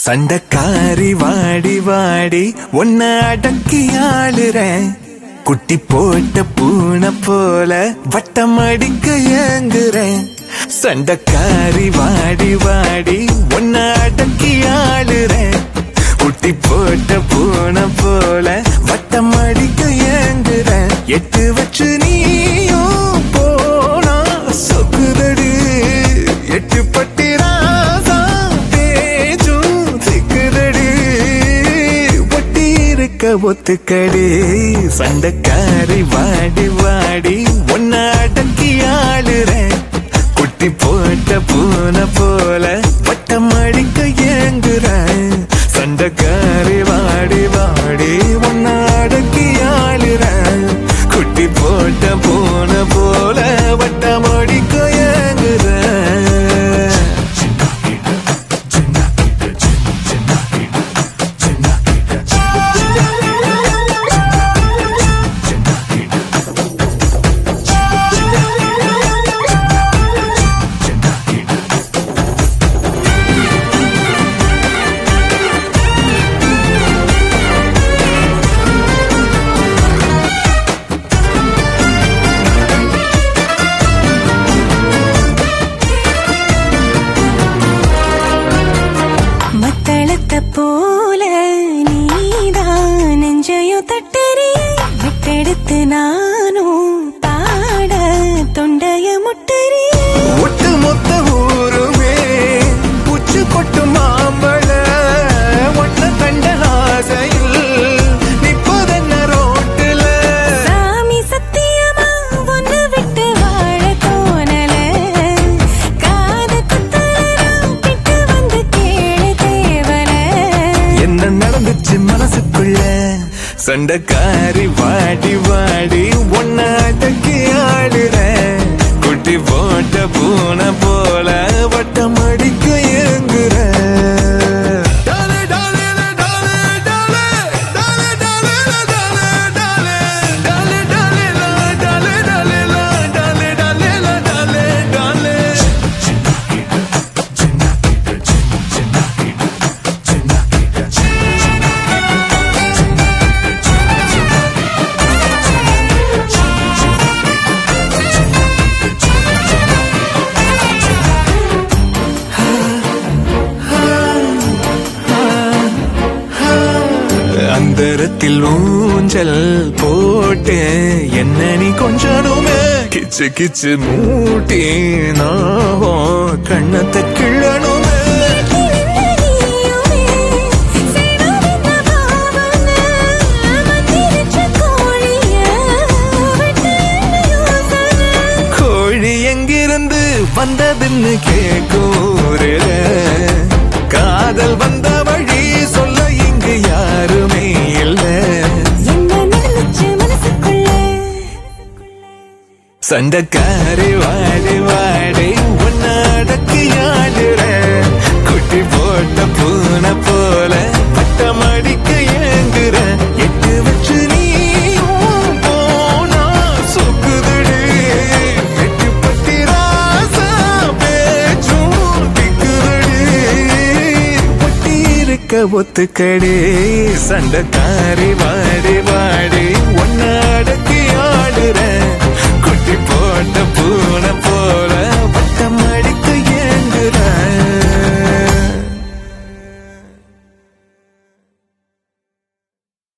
சண்டக்காரி வாடி வாடி உன்னை அடக்கி ஆளுறேன் குட்டி போட்ட பூனை போல வட்டம் அடிக்க ஏங்குறேன் சண்டக்காரி வாடி வாடி உன்னை அடக்கி ஆளுறேன் குட்டி போட்ட பூனை போல வட்டம் அடிக்க ஏங்குறேன் எட்டு வச்சு நீயும் போனா சொக்குதடி எட்டு பட்டி ராசா தேஜும் சிக்குதடி ஒட்டி இருக்க ஒத்துக்கடி சண்டக்காரி வாடி வாடி உன்னை அடக்கி ஆளுறேன் குட்டி போட்ட பூனை போல வட்டம் அடிக்க ஏங்குறேன் சண்டக்காரி வாடி வாடி உன்னை அடக்கி ஆளுறேன் குட்டி போட்ட பூனை போல வட்டம் அடிக்க ஏங்குறேன் மத்தளத்தை போல நீதான் நெஞ்சையும் தட்டறி விட்டெடுத்து நானும் பாட தொண்டைய முட்டறி ஒட்டு மொத்த ஊருமே உச்சு கொட்டு மாம்பழ ஒன்ன கண்ட ஆசையில் நிப்பதென்ன ரோட்டுல சாமி சத்தியமா ஒன்னு விட்டு வாழ தோணல காத குத்தலாம் கிட்ட வந்து கேளு தேவல என்ன நடந்துச்சு மனசுக்குள்ள சண்டைக்காரி வாடி வாடி ஒன்ன அடக்கி ஆடுற குட்டி போட்ட பூனை போல வட்டம் அடிக்க ஏங்குற டாலே, டாலே, டாலே, டாலே, டாலே, டாலே, டாலே, டாலே, டாலே, டாலே, டாலே, டாலே, டாலே, டாலே, டாலே, டாலே. அந்தரத்தில் ஊஞ்சல் போட்டு என்ன நீ கொஞ்சனுமே கிச்சு கிச்சு மூட்டி நாவும் கண்ணத்தை கிள்ளணுமே கோழி எங்கிருந்து வந்ததுன்னு கேக்கூருல காதல் வந்த வழி சொல்ல இங்கு யாருமே இல்லை சண்டக்காரி வாடி வாடி உன்னை அடக்கி ஆடுற குட்டி போட்ட பூனை போல பட்டம் அடிக்க ஏங்குற எட்டு வச்சு நீ போனா சொக்குதடி எட்டு பட்டி ராசா பேச்சும் திக்குதடி ஒட்டி இருக்க ஒத்துக்கடி சண்டக்காரி வாடி